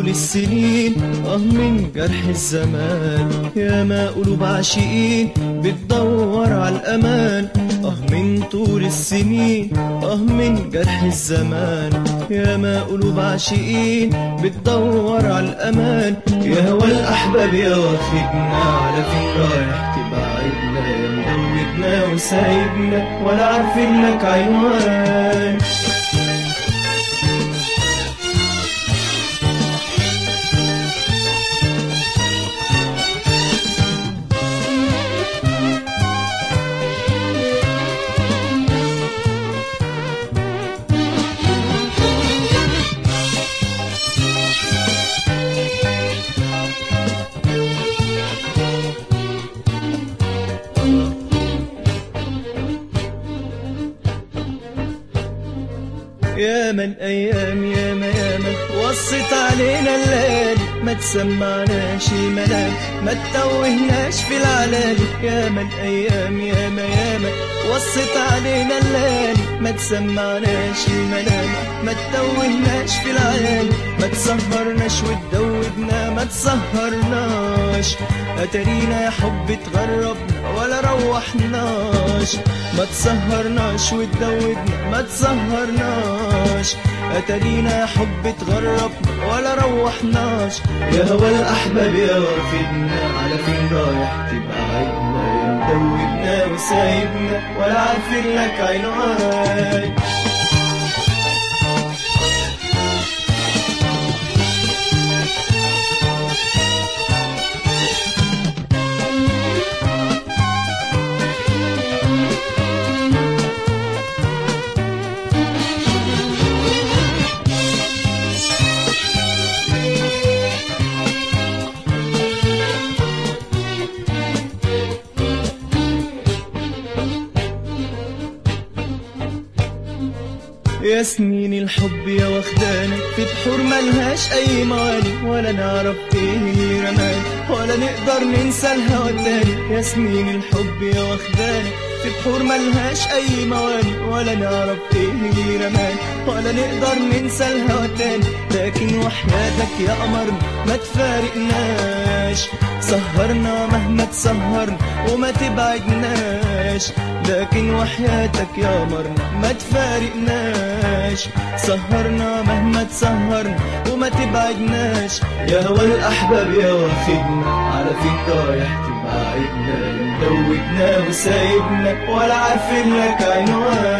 طول السنين اه من جرح الزمان يا ما قلوب عاشقين بتدور على الأمان اه من طول السنين اه من جرح الزمان يا ما قلوب عاشقين بتدور على الأمان يا هوى الأحباب يا واخدنا على فين رايح تبعدنا يا مدودنا وسايبنا ولا عارفين لك عنوان يا من ايام يا ما يا ما وصت علينا الليالي ما تسمعناش المنام ما تتوهناش في العلالي يا من ايام يا ما يا ما وصت علينا الليالي ما تسمعناش المنام ما تتوهناش في العلالي ما تسهرناش وتدوبنا ما تسهرناش اترينا يا حب تغربنا ولا روحناش ما تسهرناش وتدوبنا ما تسهرناش اترينا يا حب تغربنا ولا روحناش يا هوى الاحباب يا واخدنا على فين رايح تبعدنا يا مدوبنا وسايبنا ولا عارفين لك عنوان يا سنين الحب يا واخدانا في بحور ملهاش اي مواني ولا نعرف ايه اللي رمانا ولا نقدر ننسى الهوى التاني يا سنين الحب يا واخدانا في بحور ملهاش اي مواني ولا نعرف ايه اللي رمانا ولا نقدر ننسى الهوى التاني لكن وحياتك يا قمرنا ما تفارقناش سهرنا مهما تسهرنا وما تبعدناش لكن وحياتك يا قمرنا ما تفارقناش سهرنا مهما تسهرنا وما تبعدناش يا هوى الأحباب يا واخدنا على فين رايح تبعدنا يا مدودنا وسايبنا ولا عارفين لك عنوان